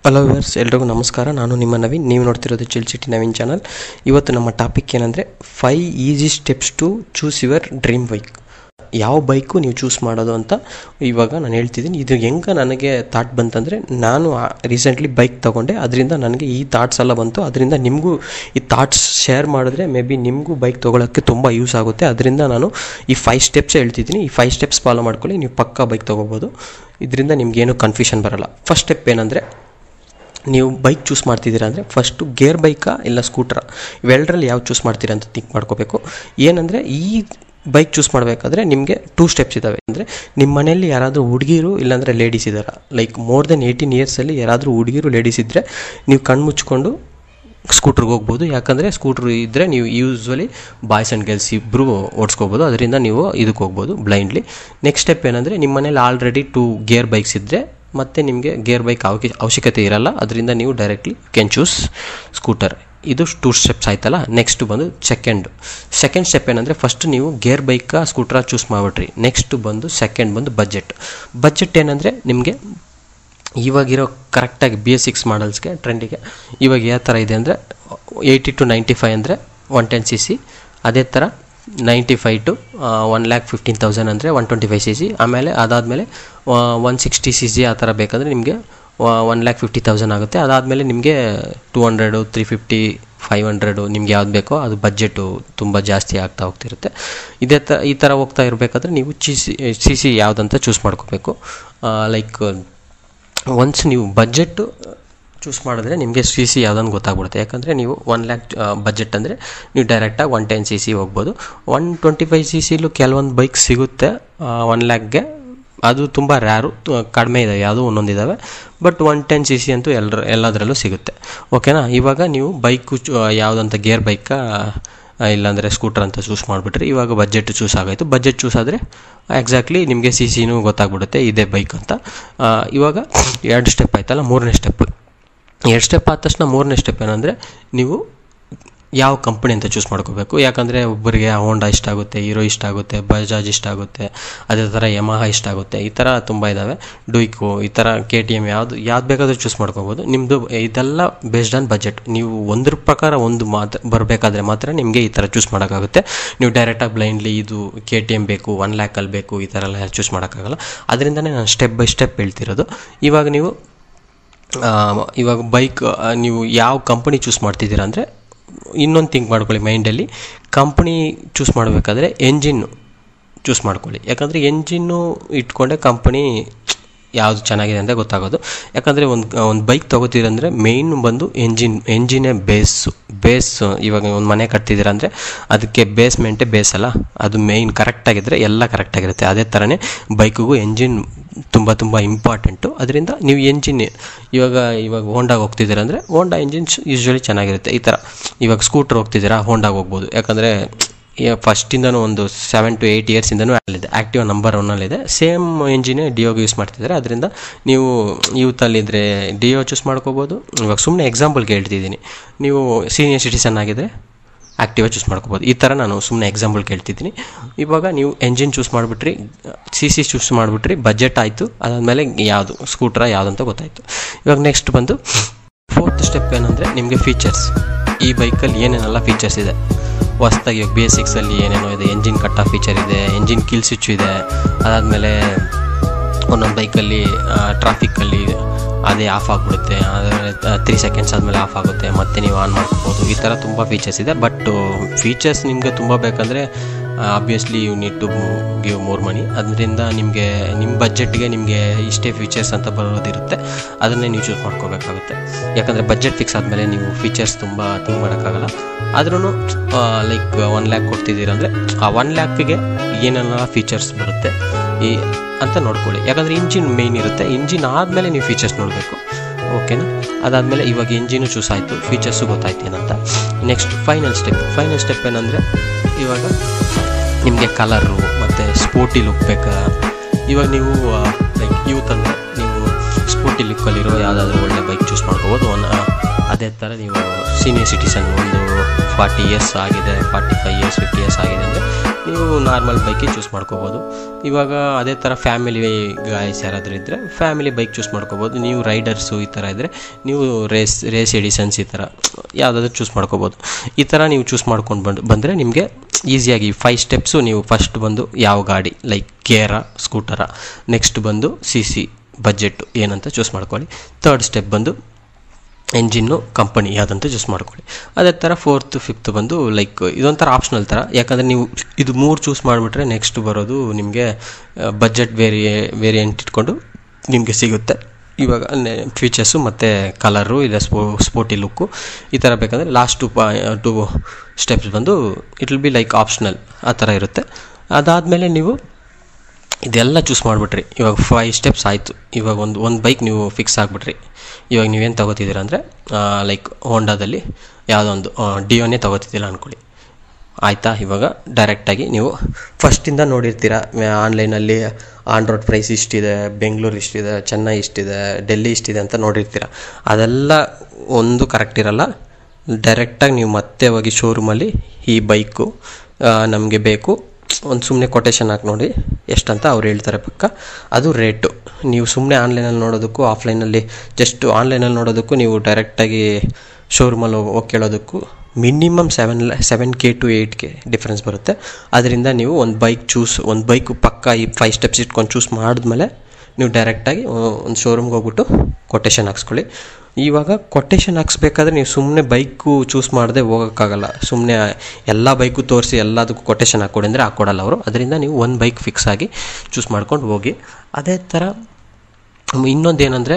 hello viewers ಎಲ್ರಿಗೂ ನಮಸ್ಕಾರ ನಾನು ನಿಮ್ಮ ನವೀನ್ ನೀವು ನೋಡ್ತಿರೋದು ಚಿಲ್ ಚಿಟಿ ನವೀನ್ ಚಾನಲ್ ಇವತ್ತು ನಮ್ಮ ಟಾಪಿಕ್ ಏನಂದರೆ five easy steps to choose your dream bike ಯಾವ ಬೈಕು ನೀವು ಚೂಸ್ ಮಾಡೋದು ಅಂತ ಇವಾಗ ನಾನು ಹೇಳ್ತಿದ್ದೀನಿ ಇದು ಹೆಂಗೆ ನನಗೆ ಥಾಟ್ ಬಂತಂದರೆ ನಾನು ರೀಸೆಂಟ್ಲಿ ಬೈಕ್ ತೊಗೊಂಡೆ ಅದರಿಂದ ನನಗೆ ಈ ಥಾಟ್ಸ್ ಎಲ್ಲ ಬಂತು ಅದರಿಂದ ನಿಮಗೂ ಈ ಥಾಟ್ಸ್ ಶೇರ್ ಮಾಡಿದ್ರೆ ಮೇ ಬಿ ನಿಮಗೂ ಬೈಕ್ ತೊಗೊಳಕ್ಕೆ ತುಂಬ ಯೂಸ್ ಆಗುತ್ತೆ ಅದರಿಂದ ನಾನು ಈ ಫೈವ್ ಸ್ಟೆಪ್ಸ್ ಹೇಳ್ತಿದ್ದೀನಿ ಈ ಫೈವ್ ಸ್ಟೆಪ್ಸ್ ಫಾಲೋ ಮಾಡ್ಕೊಳ್ಳಿ ನೀವು ಪಕ್ಕಾ ಬೈಕ್ ತೊಗೋಬೋದು ಇದರಿಂದ ನಿಮಗೇನು ಕನ್ಫ್ಯೂಷನ್ ಬರಲ್ಲ ಫಸ್ಟ್ ಸ್ಟೆಪ್ ಏನಂದರೆ ನೀವು ಬೈಕ್ ಚೂಸ್ ಮಾಡ್ತಿದ್ದೀರಾ ಅಂದರೆ ಫಸ್ಟು ಗೇರ್ ಬೈಕಾ ಇಲ್ಲ ಸ್ಕೂಟ್ರಾ ಇವೆರಡರಲ್ಲಿ ಯಾವ ಚೂಸ್ ಮಾಡ್ತೀರಾ ಅಂತ ಥಿಂಕ್ ಮಾಡ್ಕೋಬೇಕು ಏನಂದರೆ ಈ ಬೈಕ್ ಚೂಸ್ ಮಾಡಬೇಕಾದ್ರೆ ನಿಮಗೆ ಟೂ ಸ್ಟೆಪ್ಸ್ ಇದ್ದಾವೆ ಅಂದರೆ ನಿಮ್ಮ ಮನೆಯಲ್ಲಿ ಯಾರಾದರೂ ಹುಡುಗಿರು ಇಲ್ಲಾಂದರೆ ಲೇಡೀಸ್ ಇದ್ದಾರಾ ಲೈಕ್ ಮೋರ್ ದೆನ್ ಏಯ್ಟೀನ್ ಇಯರ್ಸಲ್ಲಿ ಯಾರಾದರೂ ಹುಡುಗಿರು ಲೇಡೀಸ್ ಇದ್ದರೆ ನೀವು ಕಣ್ಣು ಮುಚ್ಕೊಂಡು ಸ್ಕೂಟ್ರಿಗೆ ಹೋಗ್ಬೋದು ಯಾಕಂದರೆ ಸ್ಕೂಟ್ರ್ ಇದ್ದರೆ ನೀವು ಯೂಸ್ವಲಿ ಬಾಯ್ಸ್ ಆ್ಯಂಡ್ ಗರ್ಲ್ಸ್ ಇಬ್ಬರು ಓಡಿಸ್ಕೋಬೋದು ಅದರಿಂದ ನೀವು ಇದಕ್ಕೆ ಹೋಗ್ಬೋದು ಬ್ಲೈಂಡ್ಲಿ ನೆಕ್ಸ್ಟ್ ಸ್ಟೆಪ್ ಏನಂದರೆ ನಿಮ್ಮ ಮನೇಲಿ ಆಲ್ರೆಡಿ ಟೂ ಗೇರ್ ಬೈಕ್ಸ್ ಇದ್ದರೆ ಮತ್ತು ನಿಮಗೆ ಗೇರ್ ಬೈಕ್ ಅವಶ್ಯ ಅವಶ್ಯಕತೆ ಇರಲ್ಲ ಅದರಿಂದ ನೀವು ಡೈರೆಕ್ಟ್ಲಿ ಕ್ಯಾನ್ ಚೂಸ್ ಸ್ಕೂಟರ್ ಇದು ಟೂ ಸ್ಟೆಪ್ಸ್ ಆಯ್ತಲ್ಲ ನೆಕ್ಸ್ಟ್ ಬಂದು ಸೆಕೆಂಡು ಸೆಕೆಂಡ್ ಸ್ಟೆಪ್ ಏನಂದರೆ ಫಸ್ಟ್ ನೀವು ಗೇರ್ ಬೈಕಾ ಸ್ಕೂಟ್ರ ಚೂಸ್ ಮಾಡಿಬಿಟ್ರಿ ನೆಕ್ಸ್ಟ್ ಬಂದು ಸೆಕೆಂಡ್ ಬಂದು ಬಜೆಟ್ ಬಜೆಟ್ ಏನಂದರೆ ನಿಮಗೆ ಇವಾಗಿರೋ ಕರೆಕ್ಟಾಗಿ ಬಿ ಎಸ್ ಸಿಕ್ಸ್ ಮಾಡಲ್ಸ್ಗೆ ಟ್ರೆಂಡಿಗೆ ಇವಾಗ ಯಾವ ಥರ ಇದೆ ಅಂದರೆ ಏಯ್ಟಿ ಟು ನೈಂಟಿ ಫೈವ್ ಅಂದರೆ ಒನ್ ಟೆನ್ ಸಿ ಸಿ ಅದೇ ಥರ ninety five to one lakh fifteen thousand ಅಂದರೆ one twenty five C C ಆಮೇಲೆ ಅದಾದಮೇಲೆ ಒನ್ ಸಿಕ್ಸ್ಟಿ ಸಿ ಸಿ ಆ ಥರ ಬೇಕಂದರೆ ನಿಮಗೆ ಒನ್ ಲ್ಯಾಕ್ ಫಿಫ್ಟಿ ತೌಸಂಡ್ ಆಗುತ್ತೆ ಅದಾದಮೇಲೆ ನಿಮಗೆ two hundred three fifty five hundred ನಿಮ್ಗೆ ಯಾವ್ದು ಬೇಕೋ ಅದು ಬಜೆಟು ತುಂಬ ಜಾಸ್ತಿ ಆಗ್ತಾ ಹೋಗ್ತಿರುತ್ತೆ ಇದೇ ತ ಈ ಥರ ಹೋಗ್ತಾ ಇರಬೇಕಾದ್ರೆ ನೀವು ಚಿ ಸಿ ಸಿ ಸಿ ಯಾವುದಂತ ಚೂಸ್ ಮಾಡ್ಕೋಬೇಕು ಲೈಕ್ ಒನ್ಸ್ ನೀವು ಬಜೆಟ್ಟು ಚೂಸ್ ಮಾಡಿದ್ರೆ ನಿಮಗೆ ಸಿ ಸಿ ಯಾವುದನ್ನು ಗೊತ್ತಾಗ್ಬಿಡುತ್ತೆ ಯಾಕಂದರೆ ನೀವು ಒನ್ ಲ್ಯಾಕ್ ಬಜೆಟ್ ಅಂದರೆ ನೀವು ಡೈರೆಕ್ಟಾಗಿ ಒನ್ ಟೆನ್ ಸಿ ಸಿ ಹೋಗ್ಬೋದು ಒನ್ ಟ್ವೆಂಟಿ ಫೈವ್ ಸಿ ಸಿಲೂ ಕೆಲವೊಂದು ಬೈಕ್ ಸಿಗುತ್ತೆ ಒನ್ ಲ್ಯಾಕ್ಗೆ ಅದು ತುಂಬ ರ್ಯಾರು ಕಡಿಮೆ ಇದೆ ಯಾವುದೋ ಒಂದೊಂದಿದ್ದಾವೆ but one ten C C ಅಂತೂ ಎಲ್ಲರ ಎಲ್ಲದರಲ್ಲೂ ಸಿಗುತ್ತೆ ಓಕೆನಾ ಇವಾಗ ನೀವು ಬೈಕು ಯಾವುದಂತ ಗೇರ್ ಬೈಕಾ ಇಲ್ಲಾಂದರೆ ಸ್ಕೂಟರ್ ಅಂತ ಚೂಸ್ ಮಾಡಿಬಿಟ್ರಿ ಇವಾಗ ಬಜೆಟ್ ಚೂಸ್ ಆಗಾಯಿತು ಬಜೆಟ್ ಚೂಸ್ ಆದರೆ ಎಕ್ಸಾಕ್ಟ್ಲಿ ನಿಮಗೆ ಸಿ ಸಿನೂ ಗೊತ್ತಾಗ್ಬಿಡುತ್ತೆ ಇದೇ ಬೈಕ್ ಅಂತ ಇವಾಗ ಎರಡು ಸ್ಟೆಪ್ ಆಯ್ತಲ್ಲ ಮೂರನೇ ಸ್ಟೆಪ್ ಎರಡು ಸ್ಟೆಪ್ ಆದ ತಕ್ಷಣ ಮೂರನೇ ಸ್ಟೆಪ್ ಏನಂದರೆ ನೀವು ಯಾವ ಕಂಪನಿ ಅಂತ ಚೂಸ್ ಮಾಡ್ಕೋಬೇಕು ಯಾಕಂದರೆ ಒಬ್ಬರಿಗೆ ಹೋಂಡಾ ಇಷ್ಟ ಆಗುತ್ತೆ ಹೀರೋ ಇಷ್ಟ ಆಗುತ್ತೆ ಬಜಾಜ್ ಇಷ್ಟ ಆಗುತ್ತೆ ಅದೇ ಥರ ಯಮಹ ಇಷ್ಟ ಆಗುತ್ತೆ ಈ ಥರ ತುಂಬ ಇದ್ದಾವೆ ಡುಯ್ಕೋ ಈ ಥರ ಕೆ ಟಿ ಎಮ್ ಯಾವುದು ಯಾವ್ದು ಬೇಕಾದರೂ ಚೂಸ್ ಮಾಡ್ಕೋಬೋದು ನಿಮ್ಮದು ಇದೆಲ್ಲ ಬೇಸ್ಡ್ ಆನ್ ಬಜೆಟ್ ನೀವು ಒಂದ್ರ ಪ್ರಕಾರ ಒಂದು ಮಾತ್ರ ಬರಬೇಕಾದ್ರೆ ಮಾತ್ರ ನಿಮಗೆ ಈ ಥರ ಚೂಸ್ ಮಾಡೋಕ್ಕಾಗುತ್ತೆ ನೀವು ಡೈರೆಕ್ಟಾಗಿ ಬ್ಲೈಂಡ್ಲಿ ಇದು ಕೆ ಟಿ ಎಮ್ ಬೇಕು ಒನ್ ಲ್ಯಾಕಲ್ಲಿ ಬೇಕು ಈ ಥರ ಎಲ್ಲ ಚೂಸ್ ಮಾಡೋಕ್ಕಾಗಲ್ಲ ಅದರಿಂದನೇ ನಾನು ಸ್ಟೆಪ್ ಬೈ ಸ್ಟೆಪ್ ಹೇಳ್ತಿರೋದು ಇವಾಗ ನೀವು ಇವಾಗ ಬೈಕ್ ನೀವು ಯಾವ ಕಂಪನಿ ಚೂಸ್ ಮಾಡ್ತಿದ್ದೀರಾ ಅಂದರೆ ಇನ್ನೊಂದು ಥಿಂಕ್ ಮಾಡ್ಕೊಳ್ಳಿ ಮೈಂಡಲ್ಲಿ ಕಂಪ್ನಿ ಚೂಸ್ ಮಾಡಬೇಕಾದ್ರೆ ಎಂಜಿನ್ನು ಚೂಸ್ ಮಾಡ್ಕೊಳ್ಳಿ ಯಾಕಂದರೆ ಎಂಜಿನ್ನು ಇಟ್ಕೊಂಡೆ ಕಂಪನಿ ಯಾವುದು ಚೆನ್ನಾಗಿದೆ ಅಂತ ಗೊತ್ತಾಗೋದು ಯಾಕಂದರೆ ಒಂದು ಒಂದು ಬೈಕ್ ತೊಗೋತೀರಂದರೆ ಮೇಯ್ನ್ ಬಂದು ಎಂಜಿನ್ ಎಂಜಿನೇ ಬೇಸು ಬೇಸ್ ಇವಾಗ ಒಂದು ಮನೆ ಕಟ್ತಿದ್ದೀರ ಅಂದರೆ ಅದಕ್ಕೆ ಬೇಸ್ಮೆಂಟೇ ಬೇಸ್ ಅಲ್ಲ ಅದು ಮೇಯ್ನ್ ಕರೆಕ್ಟಾಗಿದ್ದರೆ ಎಲ್ಲ ಕರೆಕ್ಟಾಗಿರುತ್ತೆ ಅದೇ ಥರನೇ ಬೈಕಿಗೂ ಎಂಜಿನ್ ತುಂಬ ತುಂಬ ಇಂಪಾರ್ಟೆಂಟು ಅದರಿಂದ ನೀವು ಎಂಜಿನ್ ಇವಾಗ ಇವಾಗ ಹೋಂಡಾಗ ಹೋಗ್ತಿದ್ದೀರ ಅಂದರೆ ಹೋಂಡಾ ಎಂಜಿನ್ಸ್ ಯೂಶ್ವಲಿ ಚೆನ್ನಾಗಿರುತ್ತೆ ಈ ಥರ ಇವಾಗ ಸ್ಕೂಟ್ರ್ ಹೋಗ್ತಿದ್ದೀರಾ ಹೋಂಡಾಗ ಹೋಗ್ಬೋದು ಯಾಕಂದರೆ ಫಸ್ಟಿಂದನೂ ಒಂದು ಸೆವೆನ್ ಟು ಏಯ್ಟ್ ಇಯರ್ಸಿಂದನೂ ಅಲ್ಲಿದೆ ಆ್ಯಕ್ಟಿವ್ ನಂಬರ್ ಒನ್ನಲ್ಲಿದೆ ಸೇಮ್ ಎಂಜಿನೇ ಡಿಯೋಗೆ ಯೂಸ್ ಮಾಡ್ತಿದ್ದಾರೆ ಅದರಿಂದ ನೀವು ಯೂತಲ್ಲಿದ್ದರೆ ಡಿಯೋ ಚೂಸ್ ಮಾಡ್ಕೋಬೋದು ಇವಾಗ ಸುಮ್ಮನೆ ಎಕ್ಸಾಂಪಲ್ಗೆ ಹೇಳ್ತಿದ್ದೀನಿ ನೀವು ಸೀನಿಯರ್ ಸಿಟಿಸನ್ ಆಗಿದ್ರೆ ಆ್ಯಕ್ಟಿವಾ ಚೂಸ್ ಮಾಡ್ಕೋಬೋದು ಈ ಥರ ನಾನು ಸುಮ್ಮನೆ ಎಕ್ಸಾಂಪಲ್ ಕೇಳ್ತಿದ್ದೀನಿ ಇವಾಗ ನೀವು ಎಂಜಿನ್ ಚೂಸ್ ಮಾಡಿಬಿಟ್ರಿ ಸಿ ಸಿ ಚೂಸ್ ಮಾಡಿಬಿಟ್ರಿ ಬಜೆಟ್ ಆಯಿತು ಅದಾದಮೇಲೆ ಯಾವುದು ಸ್ಕೂಟ್ರ ಯಾವುದಂತ ಗೊತ್ತಾಯಿತು ಇವಾಗ ನೆಕ್ಸ್ಟ್ ಬಂದು ಫೋರ್ತ್ ಸ್ಟೆಪ್ ಏನಂದರೆ ನಿಮಗೆ ಫೀಚರ್ಸ್ ಈ ಬೈಕಲ್ಲಿ ಏನೇನೆಲ್ಲ ಫೀಚರ್ಸ್ ಇದೆ ಹೊಸ್ದಾಗಿ ಇವಾಗ ಬಿ ಎಸ್ ಸಿಕ್ಸಲ್ಲಿ ಏನೇನೋ ಇದೆ ಎಂಜಿನ್ ಕಟ್ಟ ಫೀಚರ್ ಇದೆ ಎಂಜಿನ್ ಕಿಲ್ ಸ್ವಿಚ್ ಇದೆ ಅದಾದಮೇಲೆ ಒಂದೊಂದು ಬೈಕಲ್ಲಿ ಟ್ರಾಫಿಕ್ಕಲ್ಲಿ ಅದೇ ಆಫ್ ಆಗಿಬಿಡುತ್ತೆ ಆಮೇಲೆ ತ್ರೀ ಸೆಕೆಂಡ್ಸ್ ಆದಮೇಲೆ ಆಫ್ ಆಗುತ್ತೆ ಮತ್ತೆ ನೀವು ಆನ್ ಮಾಡ್ಕೋಬೋದು ಈ ಥರ ತುಂಬ ಫೀಚರ್ಸ್ ಇದೆ ಬಟ್ ಫೀಚರ್ಸ್ ನಿಮಗೆ ತುಂಬ ಬೇಕಂದರೆ obviously you need to give more money ಅದರಿಂದ ನಿಮಗೆ ನಿಮ್ಮ ಬಜೆಟ್ಗೆ ನಿಮಗೆ ಇಷ್ಟೇ ಫೀಚರ್ಸ್ ಅಂತ ಬರೋದಿರುತ್ತೆ ಅದನ್ನೇ ನೀವು ಚೂಸ್ ಮಾಡ್ಕೋಬೇಕಾಗುತ್ತೆ ಯಾಕಂದರೆ ಬಜೆಟ್ ಫಿಕ್ಸ್ ಆದಮೇಲೆ ನೀವು ಫೀಚರ್ಸ್ ತುಂಬ ಥಿಂಕ್ ಮಾಡೋಕ್ಕಾಗಲ್ಲ ಆದ್ರೂ ಲೈಕ್ ಒನ್ ಲ್ಯಾಕ್ ಕೊಡ್ತಿದ್ದೀರಂದರೆ ಆ ಒನ್ ಲ್ಯಾಕಿಗೆ ಏನೆಲ್ಲ ಫೀಚರ್ಸ್ ಬರುತ್ತೆ ಈ ಅಂತ ನೋಡ್ಕೊಳ್ಳಿ ಯಾಕಂದರೆ ಇಂಜಿನ್ ಮೇಯ್ನ್ ಇರುತ್ತೆ ಇಂಜಿನ್ ಆದಮೇಲೆ ನೀವು ಫೀಚರ್ಸ್ ನೋಡಬೇಕು ಓಕೆನಾ ಅದಾದಮೇಲೆ ಇವಾಗ ಇಂಜಿನು ಚೂಸ್ ಆಯಿತು ಫೀಚರ್ಸು ಗೊತ್ತಾಯ್ತು ಏನಂತ next final step final step ಏನಂದರೆ ಇವಾಗ ನಿಮಗೆ ಕಲರು ಮತ್ತು ಸ್ಪೋರ್ಟಿ ಲುಕ್ ಬೇಕಾ ಇವಾಗ ನೀವು ಲೈಕ್ ಯೂತ್ ಅಂದರೆ ನೀವು ಸ್ಪೋರ್ಟಿ ಲುಕ್ಕಲ್ಲಿರೋ ಯಾವುದಾದ್ರೂ ಒಳ್ಳೆ ಬೈಕ್ ಚೂಸ್ ಮಾಡ್ಕೋಬೋದು ಒನ್ ಅದೇ ಥರ ನೀವು ಸೀನಿಯರ್ ಸಿಟಿಸನ್ ಒಂದು ಫಾರ್ಟಿ ಇಯರ್ಸ್ ಆಗಿದೆ forty five years fifty years ಆಗಿದೆ ಅಂದರೆ ನೀವು ನಾರ್ಮಲ್ ಬೈಕೇ ಚೂಸ್ ಮಾಡ್ಕೋಬೋದು ಇವಾಗ ಅದೇ ಥರ ಫ್ಯಾಮಿಲಿ ಗಾಯ್ಸ್ ಯಾರಾದರೂ ಇದ್ದರೆ ಫ್ಯಾಮಿಲಿ ಬೈಕ್ ಚೂಸ್ ಮಾಡ್ಕೋಬೋದು ನೀವು ರೈಡರ್ಸು ಈ ಥರ ಇದ್ದರೆ ನೀವು ರೇಸ್ ರೇಸ್ ಎಡಿಷನ್ಸ್ ಈ ಥರ ಯಾವುದಾದ್ರೂ ಚೂಸ್ ಮಾಡ್ಕೋಬೋದು ಈ ಥರ ನೀವು ಚೂಸ್ ಮಾಡ್ಕೊಂಡು ಬಂದು ಬಂದರೆ ನಿಮಗೆ ಈಸಿಯಾಗಿ ಫೈವ್ ಸ್ಟೆಪ್ಸು ನೀವು ಫಸ್ಟ್ ಬಂದು ಯಾವ ಗಾಡಿ ಲೈಕ್ ಕೇರ ಸ್ಕೂಟರ ನೆಕ್ಸ್ಟ್ ಬಂದು ಸಿ ಸಿ ಬಜೆಟ್ಟು ಏನಂತ ಚೂಸ್ ಮಾಡ್ಕೊಳ್ಳಿ ತರ್ಡ್ ಸ್ಟೆಪ್ ಬಂದು ಎಂಜಿನ್ನು ಕಂಪನಿ ಯಾವುದಂತ ಚೂಸ್ ಮಾಡ್ಕೊಳ್ಳಿ ಅದೇ ಥರ ಫೋರ್ತ್ ಫಿಫ್ತ್ ಬಂದು ಲೈಕ್ ಇದೊಂಥರ ಆಪ್ಷನಲ್ ಥರ ಯಾಕಂದರೆ ನೀವು ಇದು ಮೂರು ಚೂಸ್ ಮಾಡಿಬಿಟ್ರೆ ನೆಕ್ಸ್ಟ್ ಬರೋದು ನಿಮಗೆ ಬಜೆಟ್ ವೇರಿಯೇ ವೇರಿಯಂಟ್ ಇಟ್ಕೊಂಡು ನಿಮಗೆ ಸಿಗುತ್ತೆ ಇವಾಗ ಫೀಚರ್ಸು ಮತ್ತು ಕಲರು ಇಲ್ಲ ಸ್ಪೋ ಸ್ಪೋರ್ಟಿ ಲುಕ್ಕು ಈ ಥರ ಬೇಕಂದರೆ ಲಾಸ್ಟ್ ಟು ಪಾ ಟು ಸ್ಟೆಪ್ಸ್ ಬಂದು it will be like optional ಆ ಥರ ಇರುತ್ತೆ ಅದಾದಮೇಲೆ ನೀವು ಇದೆಲ್ಲ ಚೂಸ್ ಮಾಡಿಬಿಟ್ರಿ ಇವಾಗ ಫೈವ್ ಸ್ಟೆಪ್ಸ್ ಆಯಿತು ಇವಾಗ ಒಂದು ಒಂದು ಬೈಕ್ ನೀವು ಫಿಕ್ಸ್ ಆಗಿಬಿಟ್ರಿ ಇವಾಗ ನೀವೇನು ತಗೋತಿದ್ದೀರ ಅಂದರೆ ಲೈಕ್ ಹೋಂಡಾದಲ್ಲಿ ಯಾವುದೋ ಒಂದು ಡಿಯೋನೇ ತಗೋತಿದ್ದಿಲ್ಲ ಅಂದ್ಕೊಳ್ಳಿ ಆಯಿತಾ ಇವಾಗ ಡೈರೆಕ್ಟಾಗಿ ನೀವು ಫಸ್ಟಿಂದ ನೋಡಿರ್ತೀರ ಆನ್ಲೈನಲ್ಲಿ ಆನ್ ರೋಡ್ ಪ್ರೈಸ್ ಇಷ್ಟಿದೆ ಬೆಂಗಳೂರು ಇಷ್ಟಿದೆ ಚೆನ್ನೈ ಇಷ್ಟಿದೆ ಡೆಲ್ಲಿ ಇಷ್ಟಿದೆ ಅಂತ ನೋಡಿರ್ತೀರ ಅದೆಲ್ಲ ಒಂದು ಕರೆಕ್ಟ್ ಇರಲ್ಲ ಡೈರೆಕ್ಟಾಗಿ ನೀವು ಮತ್ತೆ ಹೋಗಿ ಶೋರೂಮಲ್ಲಿ ಈ ಬೈಕು ನಮಗೆ ಬೇಕು ಒಂದು ಸುಮ್ಮನೆ ಕೊಟೇಶನ್ ಹಾಕಿ ನೋಡಿ ಎಷ್ಟಂತ ಅವ್ರು ಹೇಳ್ತಾರೆ ಪಕ್ಕ ಅದು ರೇಟು ನೀವು ಸುಮ್ಮನೆ ಆನ್ಲೈನಲ್ಲಿ ನೋಡೋದಕ್ಕೂ ಆಫ್ಲೈನಲ್ಲಿ ಜಸ್ಟ್ ಆನ್ಲೈನಲ್ಲಿ ನೋಡೋದಕ್ಕೂ ನೀವು ಡೈರೆಕ್ಟಾಗಿ ಶೋರೂಮಲ್ಲಿ ಹೋಗಿ ಕೇಳೋದಕ್ಕೂ minimum seven seven K to eight K difference ಬರುತ್ತೆ ಅದರಿಂದ ನೀವು ಒಂದು ಬೈಕ್ ಚೂಸ್ ಒಂದು ಬೈಕು ಪಕ್ಕ ಈ ಫೈವ್ ಸ್ಟೆಪ್ಸ್ ಇಟ್ಕೊಂಡು ಚೂಸ್ ಮಾಡಿದ್ಮೇಲೆ ನೀವು ಡೈರೆಕ್ಟಾಗಿ ಒಂದು ಶೋರೂಮ್ಗೆ ಹೋಗ್ಬಿಟ್ಟು ಕೊಟೇಶನ್ ಹಾಕ್ಸ್ಕೊಳ್ಳಿ ಇವಾಗ ಕೊಟೇಶನ್ ಹಾಕ್ಸ್ಬೇಕಾದ್ರೆ ನೀವು ಸುಮ್ಮನೆ ಬೈಕು ಚೂಸ್ ಮಾಡದೆ ಹೋಗೋಕ್ಕಾಗಲ್ಲ ಸುಮ್ಮನೆ ಎಲ್ಲ ಬೈಕು ತೋರಿಸಿ ಎಲ್ಲದಕ್ಕೂ ಕೊಟೇಶನ್ ಹಾಕ್ಕೊಡಿ ಅಂದರೆ ಹಾಕ್ಕೊಡಲ್ಲ ಅವರು ಅದರಿಂದ ನೀವು ಒಂದು ಬೈಕ್ ಫಿಕ್ಸ್ ಆಗಿ ಚೂಸ್ ಮಾಡ್ಕೊಂಡು ಹೋಗಿ ಅದೇ ಥರ ಇನ್ನೊಂದು ಏನಂದರೆ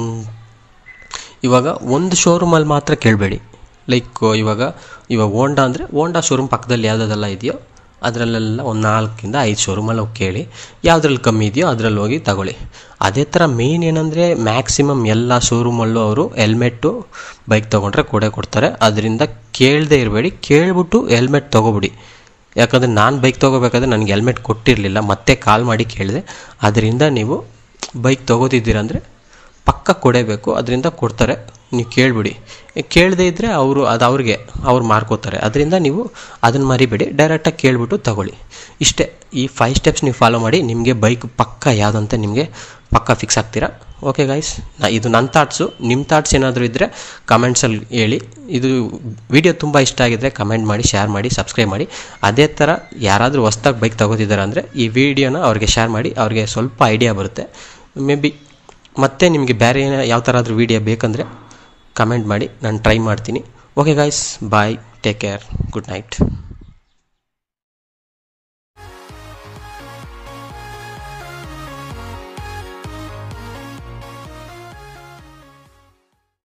ಇವಾಗ ಒಂದು ಶೋರೂಮಲ್ಲಿ ಮಾತ್ರ ಕೇಳಬೇಡಿ ಲೈಕ್ ಇವಾಗ ಇವಾಗ ಹೋಂಡಾ ಅಂದರೆ ಹೋಂಡಾ ಶೋರೂಮ್ ಪಕ್ಕದಲ್ಲಿ ಯಾವುದಾದೆಲ್ಲ ಇದೆಯೋ ಅದರಲ್ಲೆಲ್ಲ ಒಂದು ನಾಲ್ಕಿಂದ ಐದು ಶೋರೂಮಲ್ಲಿ ಹೋಗಿ ಕೇಳಿ ಯಾವುದ್ರಲ್ಲಿ ಕಮ್ಮಿ ಇದೆಯೋ ಅದರಲ್ಲಿ ಹೋಗಿ ತಗೊಳ್ಳಿ ಅದೇ ಥರ ಮೇನ್ ಏನಂದರೆ ಮ್ಯಾಕ್ಸಿಮಮ್ ಎಲ್ಲ ಶೋರೂಮಲ್ಲೂ ಅವರು ಹೆಲ್ಮೆಟ್ಟು ಬೈಕ್ ತೊಗೊಂಡ್ರೆ ಕೊಡೇ ಕೊಡ್ತಾರೆ ಅದರಿಂದ ಕೇಳದೇ ಇರಬೇಡಿ ಕೇಳ್ಬಿಟ್ಟು ಹೆಲ್ಮೆಟ್ ತೊಗೊಬಿಡಿ ಯಾಕಂದರೆ ನಾನು ಬೈಕ್ ತೊಗೋಬೇಕಾದ್ರೆ ನನಗೆ ಹೆಲ್ಮೆಟ್ ಕೊಟ್ಟಿರಲಿಲ್ಲ ಮತ್ತೆ ಕಾಲ್ ಮಾಡಿ ಕೇಳಿದೆ ಅದರಿಂದ ನೀವು ಬೈಕ್ ತೊಗೋತಿದ್ದೀರಂದರೆ ಪಕ್ಕ ಕೊಡೇಬೇಕು ಅದರಿಂದ ಕೊಡ್ತಾರೆ ನೀವು ಕೇಳಿಬಿಡಿ ಕೇಳದೇ ಇದ್ದರೆ ಅವರು ಅದು ಅವ್ರಿಗೆ ಅವ್ರು ಮಾರ್ಕೋತಾರೆ ಅದರಿಂದ ನೀವು ಅದನ್ನು ಮರಿಬೇಡಿ ಡೈರೆಕ್ಟಾಗಿ ಕೇಳಿಬಿಟ್ಟು ತಗೊಳ್ಳಿ ಇಷ್ಟೇ ಈ ಫೈವ್ ಸ್ಟೆಪ್ಸ್ ನೀವು ಫಾಲೋ ಮಾಡಿ ನಿಮಗೆ ಬೈಕ್ ಪಕ್ಕ ಯಾವುದಂತ ನಿಮಗೆ ಪಕ್ಕ ಫಿಕ್ಸ್ ಆಗ್ತೀರಾ ಓಕೆ ಗೈಸ್ ನಾ ಇದು ನನ್ನ ಥಾಟ್ಸು ನಿಮ್ಮ ಥಾಟ್ಸ್ ಏನಾದರೂ ಇದ್ದರೆ ಕಮೆಂಟ್ಸಲ್ಲಿ ಹೇಳಿ ಇದು ವಿಡಿಯೋ ತುಂಬ ಇಷ್ಟ ಆಗಿದ್ದರೆ ಕಮೆಂಟ್ ಮಾಡಿ ಶೇರ್ ಮಾಡಿ ಸಬ್ಸ್ಕ್ರೈಬ್ ಮಾಡಿ ಅದೇ ಥರ ಯಾರಾದರೂ ಹೊಸ್ದಾಗಿ ಬೈಕ್ ತಗೋತಿದ್ದಾರೆ ಅಂದರೆ ಈ ವಿಡಿಯೋನ ಅವ್ರಿಗೆ ಶೇರ್ ಮಾಡಿ ಅವ್ರಿಗೆ ಸ್ವಲ್ಪ ಐಡಿಯಾ ಬರುತ್ತೆ ಮೇ ಬಿ ಮತ್ತೆ ನಿಮಗೆ ಬೇರೆ ಯಾವ ಥರ ಆದರೂ ವೀಡಿಯೋ ಬೇಕಂದರೆ ಕಮೆಂಟ್ ಮಾಡಿ ನಾನು ಟ್ರೈ ಮಾಡ್ತೀನಿ okay guys bye take care good night